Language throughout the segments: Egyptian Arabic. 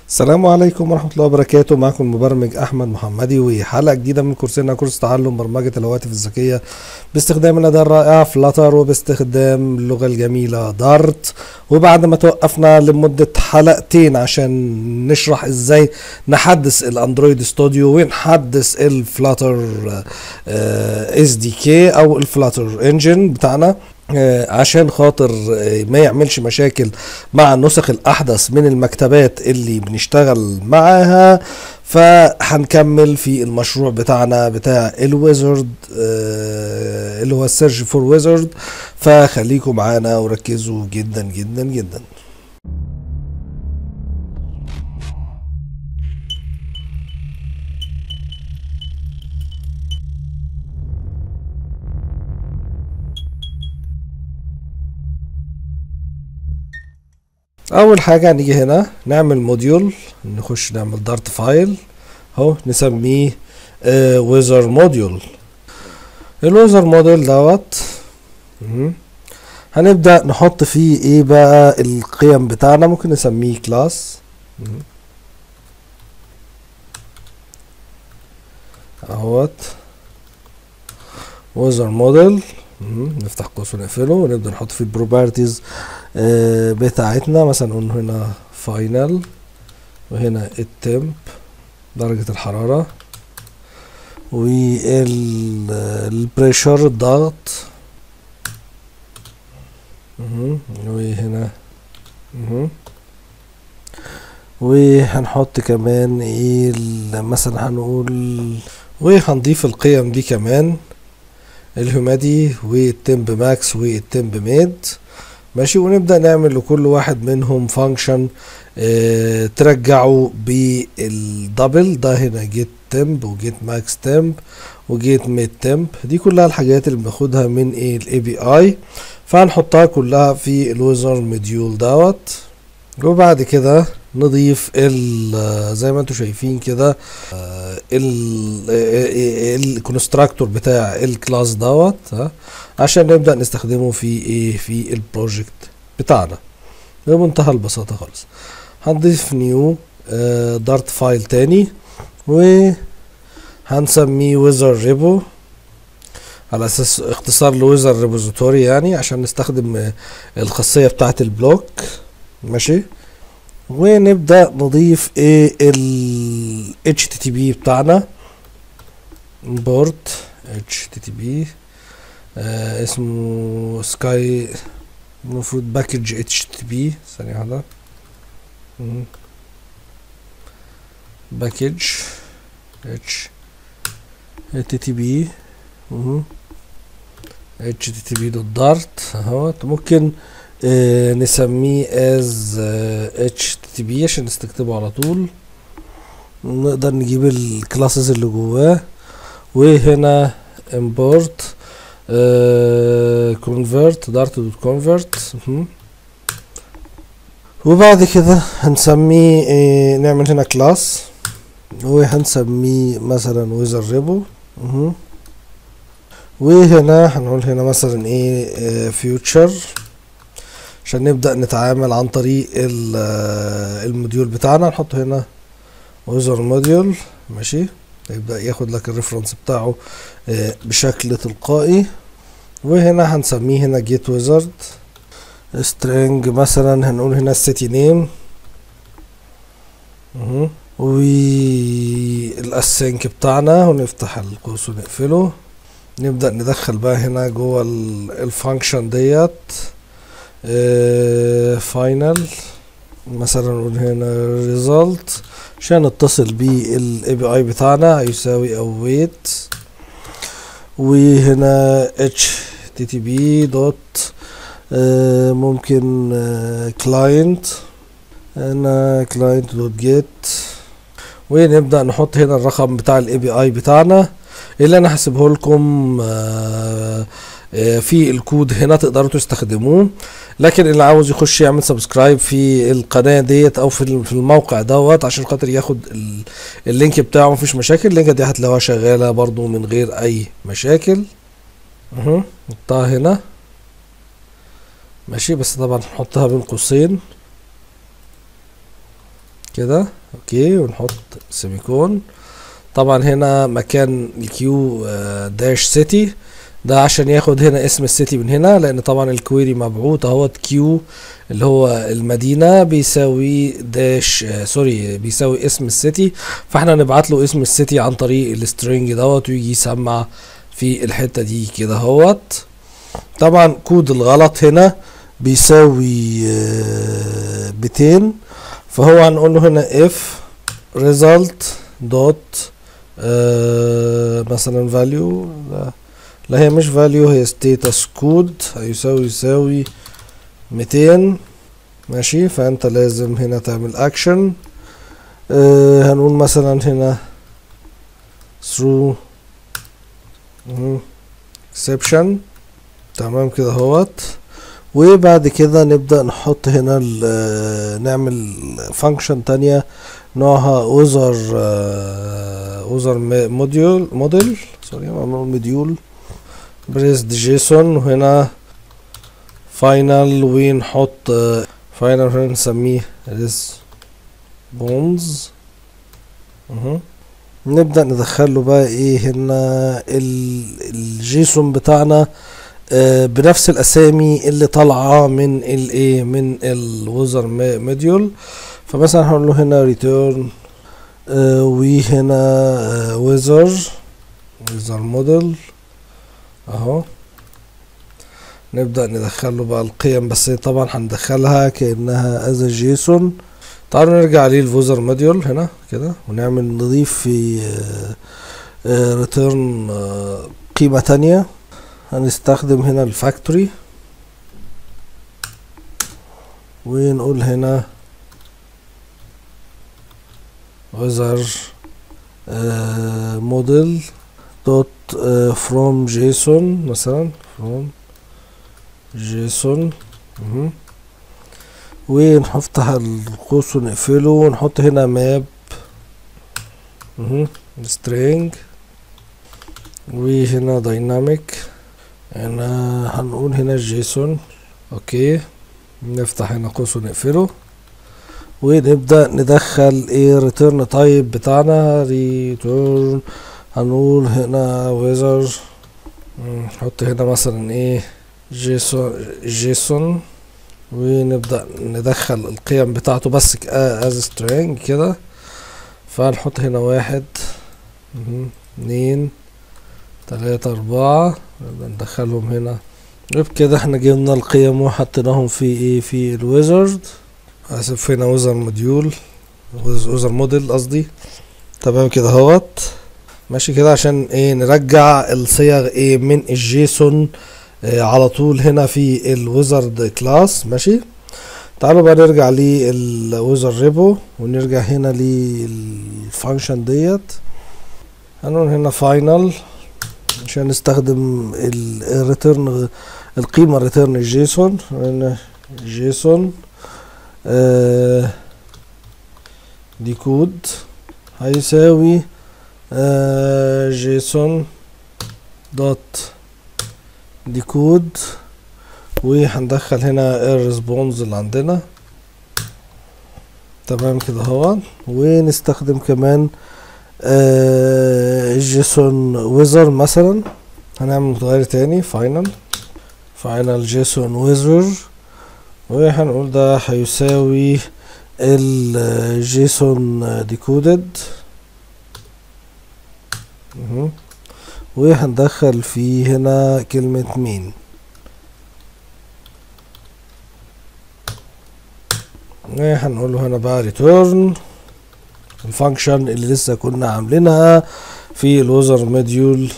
السلام عليكم ورحمة الله وبركاته معكم المبرمج أحمد محمدي وحلقة جديدة من كورسنا كورس تعلم برمجة الهواتف الذكية باستخدام الأداة الرائعة فلاتر وباستخدام اللغة الجميلة دارت وبعد ما توقفنا لمدة حلقتين عشان نشرح ازاي نحدث الاندرويد ستوديو ونحدث الفلاتر اس دي كي او الفلاتر انجن بتاعنا آه، عشان خاطر آه، ما يعملش مشاكل مع النسخ الاحدث من المكتبات اللي بنشتغل معاها فهنكمل في المشروع بتاعنا بتاع الويزرد آه، اللي هو السيرش فور ويزرد فخليكم معانا وركزوا جدا جدا جدا اول حاجة هنيجي هنا نعمل موديول نخش نعمل دارت فايل اهو نسميه ويزر موديول الويزر موديل دوت مهم. هنبدأ نحط فيه ايه بقى القيم بتاعنا ممكن نسميه كلاس اهوت ويزر موديل نفتح قوس ونقفله ونبدأ نحط فيه البروبرتيز بتاعتنا مثلا نقول هنا فاينل وهنا التمب درجة الحرارة والبريشر الضغط مهم. وهنا مهم. وهنحط كمان ايه ال- مثلا هنقول وهنضيف القيم دي كمان الهيومادي والتمب ماكس والتمب ميد ماشي ونبدأ نعمل لكل واحد منهم فانكشن اه ترجعه بالدبل ده هنا جيت تمب وجيت ماكس تمب وجيت ميد تمب دي كلها الحاجات اللي بناخدها من ايه الاي بي اي فهنحطها كلها في الويزر مديول دوت وبعد كده نضيف ال زي ما انتم شايفين كده الكونستراكتور بتاع الكلاس دوت ها عشان نبدأ نستخدمه في ايه في البروجكت بتاعنا بمنتهى البساطة خالص هنضيف نيو دارت فايل تاني و هنسميه ويزر ريبو على اساس اختصار لويزر ريبوزيتوري يعني عشان نستخدم آه، الخاصية بتاعة البلوك ماشي ونبدأ نضيف ايه ال HTTP بتاعنا import HTTP آه اسمه سكاي المفروض باكج HTTP ثانية واحدة مم. باكج H HTTP مهم. HTTP دوت دارت اهوت ممكن آه نسميه as آه HTTP عشان نستكتبه على طول نقدر نجيب الكلاسز اللي جواه وهنا import آه convert dart دوت convert مهم. وبعد كده هنسميه آه نعمل هنا كلاس وهنسميه مثلا ويزر ريبو مهم. وهنا هنقول هنا مثلا ايه فيوتشر عشان نبدأ نتعامل عن طريق ال- آه، الموديول بتاعنا نحط هنا ويزر موديول ماشي يبدأ ياخد لك الريفرنس بتاعه آه، بشكل تلقائي وهنا هنسميه هنا جيت ويزرد string مثلا هنقول هنا السيتي نيم والاسync بتاعنا ونفتح القوس ونقفله نبدأ ندخل بقى هنا جوه الفانكشن ديت فاينل مثلا نقول هنا ريزلت عشان نتصل بالاي بي اي بتاعنا يساوي او ويت وهنا اتش تي تي بي دوت ممكن كلاينت هنا كلاينت دوت جيت ونبدأ نحط هنا الرقم بتاع الاي بي اي بتاعنا اللي انا هسيبه لكم آه، آه، في الكود هنا تقدروا تستخدموه لكن اللي عاوز يخش يعمل سبسكرايب في القناة ديت او في ال- في الموقع دوت عشان خاطر ياخد ال- اللينك بتاعه مفيش مشاكل اللينك دي هتلاقوها شغالة برضو من غير اي مشاكل اهو نحطها هنا ماشي بس طبعا نحطها بين قوسين كده اوكي ونحط سيميكون طبعا هنا مكان الكيو آه، داش سيتي ده عشان ياخد هنا اسم السيتي من هنا لان طبعا الكويري مبعوث اهوت كيو اللي هو المدينة بيساوي داش آه سوري بيساوي اسم السيتي فاحنا نبعت له اسم السيتي عن طريق السترينج دوت ويجي يسمع في الحتة دي كده اهوت طبعا كود الغلط هنا بيساوي آه 200 فهو هنقول له هنا if result dot آه مثلا value لا, لا هي مش value هي status code هيساوي يساوي 200 ماشي فانت لازم هنا تعمل action آه هنقول مثلا هنا through exception تمام كده اهوت وبعد كده نبدأ نحط هنا نعمل فانكشن تانية نوعها اوزر اوزر موديول موديل سوري معمول مديول بريست جيسون وهنا فاينل ونحط فاينل هنا نسميه ريس بونز نبدأ ندخله بقى ايه هنا الجيسون بتاعنا آه بنفس الاسامي اللي طالعه من الايه من الوزر موديول فمثلا هنقول له هنا ريتيرن آه وهنا آه ويزر ويزر موديل اهو نبدأ ندخله بقى القيم بس طبعا هندخلها كأنها از جيسون تعالوا نرجع للفوزر موديول هنا كده ونعمل نضيف في ريتيرن قيمة تانية هنستخدم هنا الفاكتوري ونقول هنا وزر موديل دوت فروم جيسون مثلا فروم جيسون ونفتح القوس ونقفله ونحط هنا ماب string وهنا دايناميك هنا هنقول هنا جيسون اوكي نفتح هنا قوس ونقفله ونبدأ ندخل ايه ريتيرن تايب بتاعنا ريتيرن هنقول هنا ويزر نحط هنا مثلا ايه جيسون جيسون ونبدأ ندخل القيم بتاعته بس از سترينج كده فنحط هنا واحد اتنين تلاتة أربعة نبدأ ندخلهم هنا وبكده احنا جبنا القيم وحطيناهم في ايه في الويزرد اسف هنا ويزر موديول ويزر موديل قصدي تمام كده اهوت ماشي كده عشان ايه نرجع الصيغ ايه من الجيسون إيه على طول هنا في الويزرد كلاس ماشي تعالوا بقى نرجع للويزر ريبو ونرجع هنا للفانكشن ديت هنقول هنا فاينل عشان نستخدم الريتيرن القيمة ريتيرن الجيسون هنا جيسون آه دي كود هيساوي آه جيسون دوت دي كود وهندخل هنا الريسبونز اللي عندنا تمام كده اهو ونستخدم كمان آه جيسون ويزر مثلا هنعمل متغير تاني فاينل فاينل جيسون ويزر وهنقول ده هيساوي الجيسون ديكودد وهندخل فيه هنا كلمة مين هنقول له هنا بقى ريتيرن الفانكشن اللي لسه كنا عاملينها في الوزر موديول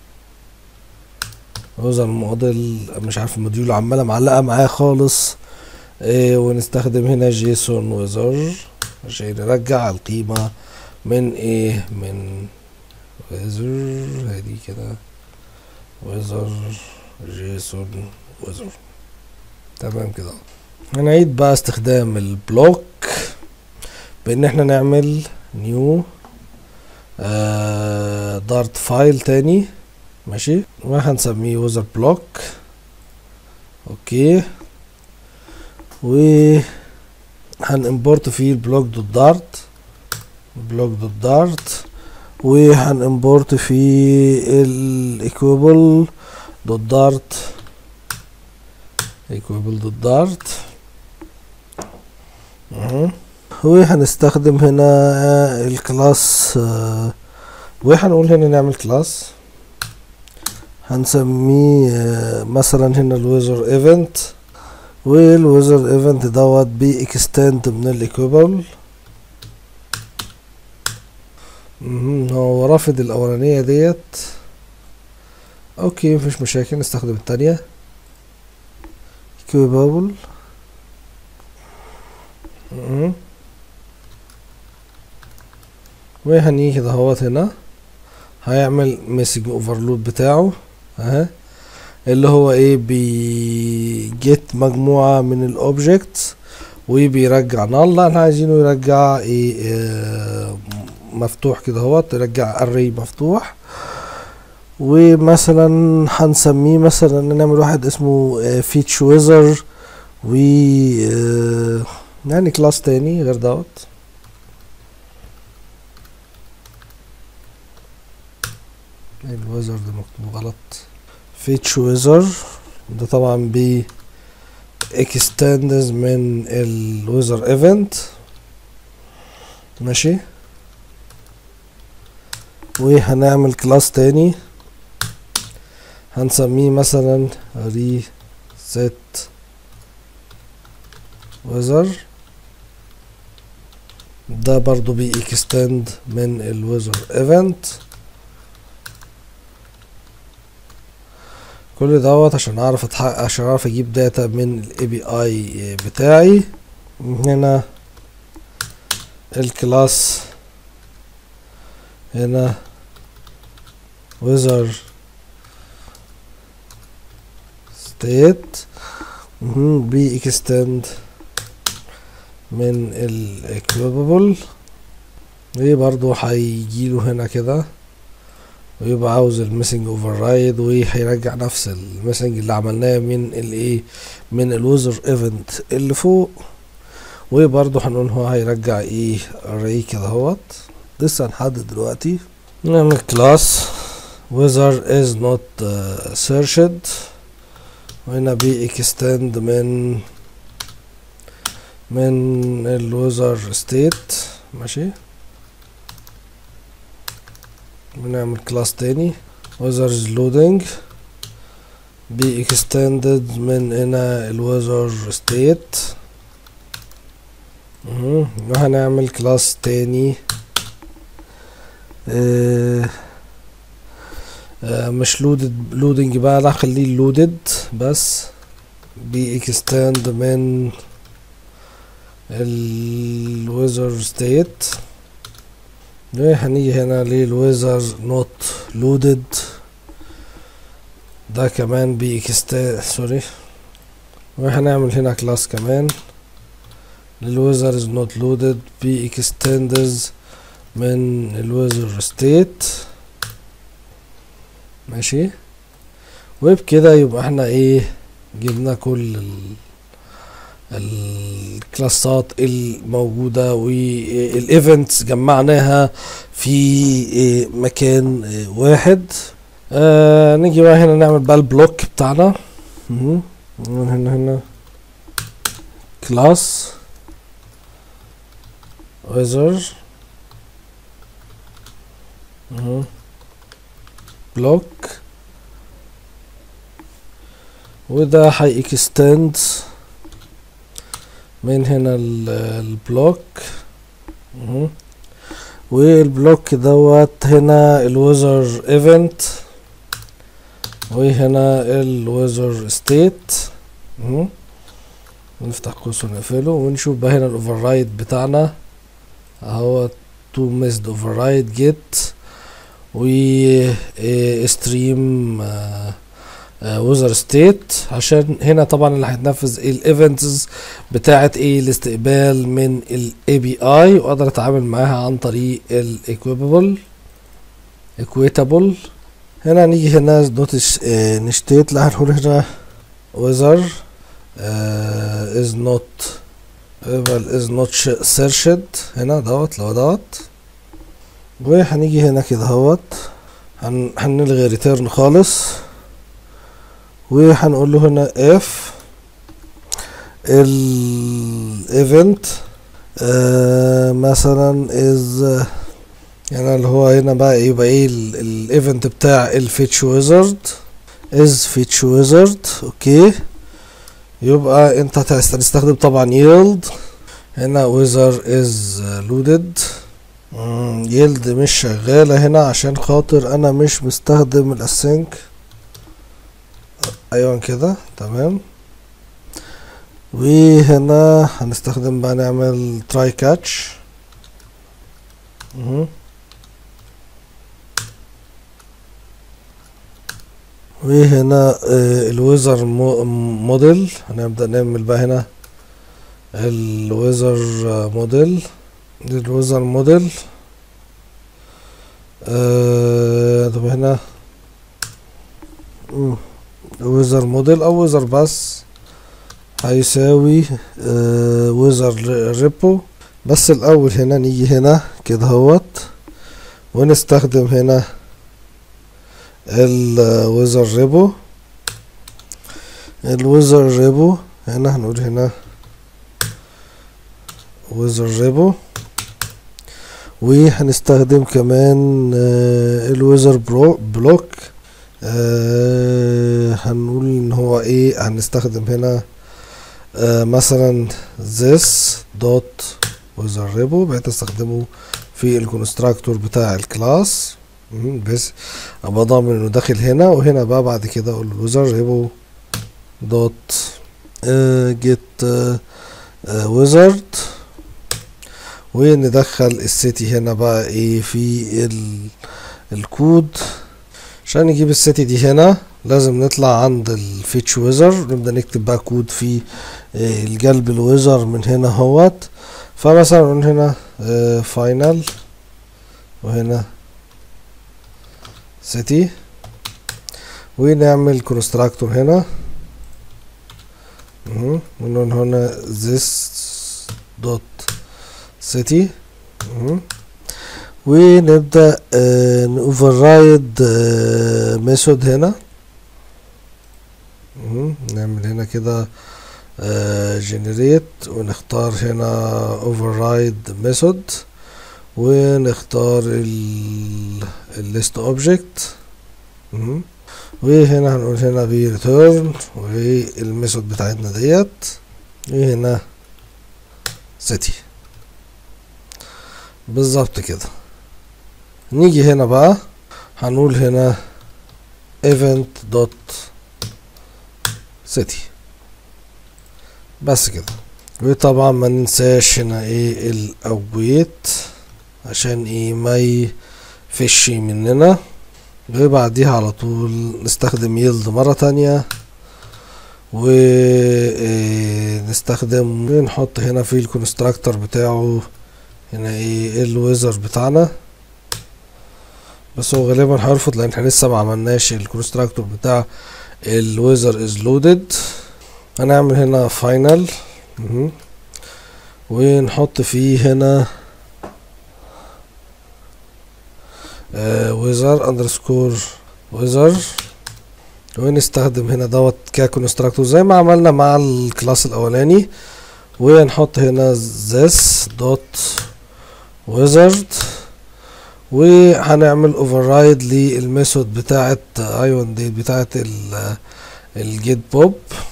وزر موديل مش عارف الموديول عماله معلقه معايا خالص إيه ونستخدم هنا جيسون ويزر عشان نرجع القيمه من ايه من ويزر هادي كده ويزر جيسون ويزر تمام كده هنعيد بقى استخدام البلوك بان احنا نعمل نيو آه دارت فايل تاني ماشي وهنسميه ويزر بلوك اوكي و هنimporт فيه البلوك دوت دارت بلوك دوت دارت وهنimporت فيه الايكوبل دوت دارت ايكوبل دوت دارت وهنستخدم هنا الكلاس وهنقول هنا نعمل كلاس هنسميه مثلا هنا الويزر ايفنت والويزر ايفنت دوت بي اكستند من الايكوبل هو رافض الاولانيه ديت اوكي مفيش مشاكل نستخدم التانية ايكوبل وهنيجي كده اهوت هنا هيعمل مسج اوفرلود بتاعه اهي اللي هو ايه بيجيت مجموعة من الاوبجكتس وبيرجع نال احنا عايزينه يرجع ايه اه مفتوح كده اهوت يرجع اري مفتوح ومثلا هنسميه مثلا نعمل واحد اسمه فيتش ويزر و اه يعني كلاس تاني غير دوت الويزر ده مكتوب غلط فيتش ويزر ده طبعا بي اكستندز من الويزر ايفنت ماشي وهنعمل كلاس تاني هنسميه مثلا ري set ويزر ده برضو بي اكستند من الويزر ايفنت كل دوت عشان اعرف اتحقق عشان اعرف اجيب داتا من الاي بي اي بتاعي هنا الكلاس هنا wizard state بي extend من ال equipable وبرضو هيجيله هنا كده ويبقى عاوز الميسنج اوفر رايد وهيرجع نفس الميسنج اللي عملناه من الايه من الوزر ايفنت اللي فوق وبرضه هنقول هو هيرجع ايه array كده اهوت لسه هنحدد دلوقتي نعمل كلاس wizard is not uh, searched وهنا بي extend من من الوزر ستيت ماشي بنعمل كلاس تاني wizards loading بي extended من هنا الوزر ستيت وهنعمل كلاس تاني اه اه مش لودد لودنج بقى لا خليه لودد بس بي extend من الوزر ستيت هنيجي هنا للويزر نوت لودد ده كمان بي اكستا سوري وهنعمل هنا كلاس كمان للويزر از نوت لودد بي اكستندز من الويزر ستيت ماشي وبكده يبقى احنا ايه جبنا كل ال الكلاسات الموجودة والايفنتس جمعناها في مكان واحد آه نيجي بقى هنا نعمل بقى البلوك بتاعنا من هنا هنا كلاس ويزر بلوك وده هي اكستند من هنا البلوك والبلوك دوت هنا الويزر ايفنت وهنا الويزر ستيت نفتح قوس ونقفله ونشوف بقى هنا الاوفر رايد بتاعنا اهو تو ميسد اوفر رايد جيت و ستريم ويزر ستيت عشان هنا طبعا اللي هيتنفذ الايفنتس بتاعه ايه الاستقبال من الاي بي اي واقدر اتعامل معاها عن طريق الايكويبل ايكويتابل هنا نيجي هنا نوتس نشتيت لا هنقول هنا ويزر از نوت يبقى ال is not searched هنا دوت لو دوت وهنيجي هنا كده اهوت هن- هنلغي ريتيرن خالص وهنقول له هنا if الايفنت آه مثلا is يعني اللي هو هنا بقى يبقى ايه الايفنت بتاع الفيتش ويزرد is فيتش ويزرد اوكي يبقى انت هتست- هتستخدم طبعا yield هنا whether is loaded yield مش شغالة هنا عشان خاطر انا مش مستخدم الاسync ايوه كده تمام وهنا هنستخدم بقى نعمل try catch مهم. وهنا الويزر موديل هنبدأ نعمل بقى هنا الويزر موديل دي الويزر موديل آه، طب هنا ويزر موديل او ويزر بس هيساوي ويزر ريبو بس الاول هنا نيجي هنا كده اهوت ونستخدم هنا الويزر ريبو الويزر ريبو هنا هنقول هنا ويزر ريبو وهنستخدم كمان الويزر برو بلوك آه هنقول ان هو ايه هنستخدم هنا آه مثلا this dot wizard repo بقيت استخدمه في الكونستراكتور بتاع الكلاس مم، بس ابقى ضامن انه داخل هنا وهنا بقى بعد كده اقول wizard repo dot آه get آه آه wizard وندخل السيتي هنا بقى ايه في ال الكود عشان نجيب السيتي دي هنا لازم نطلع عند الفيتش ويزر نبدأ نكتب بقى كود في آه، الجلب الويزر من هنا اهوت فمثلا نقول هنا فاينل وهنا سيتي ونعمل كونستراكتور هنا مهم. ونقول هنا this dot city مهم. ونبدأ نوفررايد ميثود هنا مهم. نعمل هنا كده جنريت ونختار هنا override method ونختار الليست اوبجكت وهنا هنقول هنا بي ريتيرن والميثود بتاعتنا ديت وهنا city بالظبط كده نيجي هنا بقى هنقول هنا event dot city بس كده وطبعا ما ننساش هنا ايه الاويت عشان ايه ما يفش مننا وبعديها على طول نستخدم يلد مرة تانية ونستخدم ونحط هنا في الكونستراكتور بتاعه هنا ايه الويزر بتاعنا بس هو غالبا هيرفض لان احنا لسه ما عملناش الكونستراكتور بتاع الويزر از لودد هنعمل هنا فاينل ونحط فيه هنا ويزر اندرسكور ويزر ونستخدم هنا دوت ككونستراكتور زي ما عملنا مع الكلاس الاولاني ونحط هنا this dot wizard وهنعمل override للميثود بتاعت ايون دي بتاعت الجيت بوب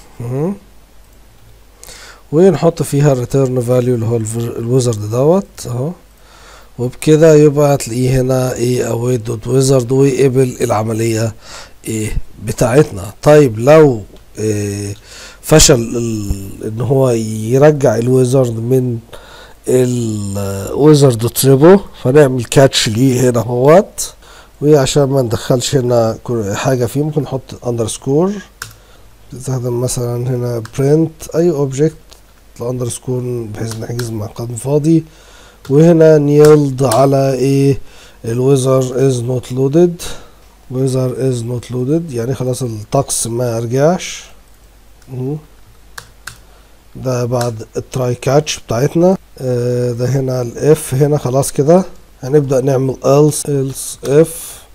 ونحط فيها الريتيرن فاليو اللي هو الويزرد دوت اهو وبكده يبقى هتلاقيه هنا ايه اويت دوت ويزرد ويقبل العملية ايه بتاعتنا طيب لو إيه فشل ان هو يرجع الويزرد من الويزرد تريبو فنعمل كاتش ليه هنا اهوت وعشان ما ندخلش هنا حاجة فيه ممكن نحط اندرسكور نستخدم مثلا هنا print اي اوبجكت الاندرسكور بحيث نحجز مقام فاضي وهنا نيلد على ايه الويزر از نوت لودد ويزر از نوت لودد يعني خلاص الطقس ما رجعش ده بعد التراي كاتش بتاعتنا آه، ده هنا الاف هنا خلاص كده هنبدأ نعمل else else if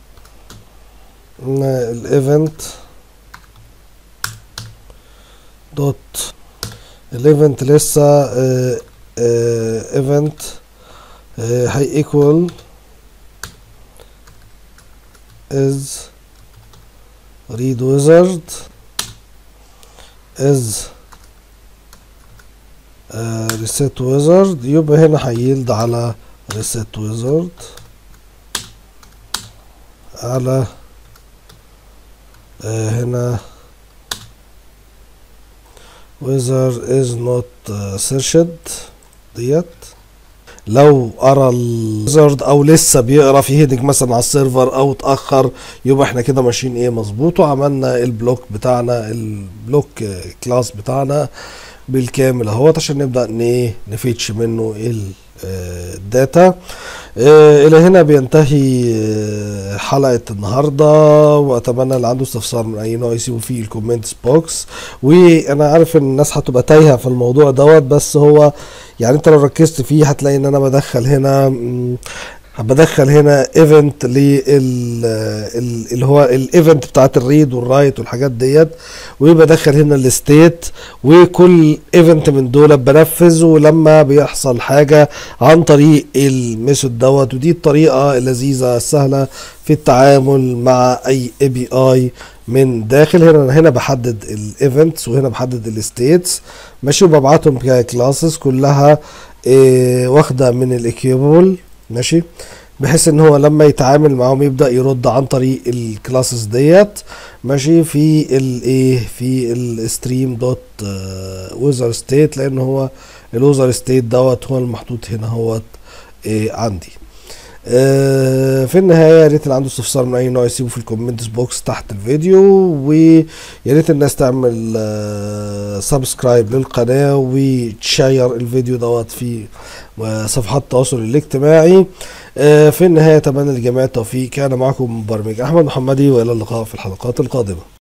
الايفنت دوت الايفنت لسه ايفنت هي ايكوال is read wizard is uh, reset wizard يبقى هنا هيلد على reset wizard على آه هنا whether is not uh, searched ديت لو قرا الويزرد او لسه بيقرا في هيدنج مثلا على السيرفر او اتاخر يبقى احنا كده ماشيين ايه مظبوط وعملنا البلوك بتاعنا البلوك كلاس بتاعنا بالكامل اهوت عشان نبدا ن- نفيتش منه ال- آه، الداتا آه، الى هنا بينتهي آه، حلقه النهارده واتمنى اللي عنده استفسار من اي نوع يسيبه في الكومنتس بوكس وانا عارف ان الناس هتبقى تايهه في الموضوع دوت بس هو يعني انت لو ركزت فيه هتلاقي ان انا بدخل هنا مم، بدخل هنا ايفنت لل ال- اللي هو الايفنت بتاعت الريد والرايت والحاجات ديت وبدخل هنا الستيت وكل ايفنت من دول بنفذه لما بيحصل حاجه عن طريق الميثود دوت ودي الطريقه اللذيذه السهله في التعامل مع اي اي بي اي من داخل هنا هنا بحدد الايفنتس وهنا بحدد الستيتس ماشي وببعتهم ككلاسز كلها إيه واخده من الاكيوبل ماشي بحيث ان هو لما يتعامل معاهم يبدا يرد عن طريق الكلاسز ديت ماشي في الايه في الستريم دوت ويزر ستيت لان هو الوزر ستيت دوت هو المحطوط هنا هوت إيه عندي آه، في النهايه يا ريت اللي عنده استفسار من اي نوع يسيبه في الكومنتس بوكس تحت الفيديو ويا ريت الناس تعمل سبسكرايب للقناه وتشير الفيديو دوت في آه، صفحات التواصل الاجتماعي آه، في النهايه اتمنى للجميع التوفيق كان معكم مبرمج احمد محمدي والى اللقاء في الحلقات القادمه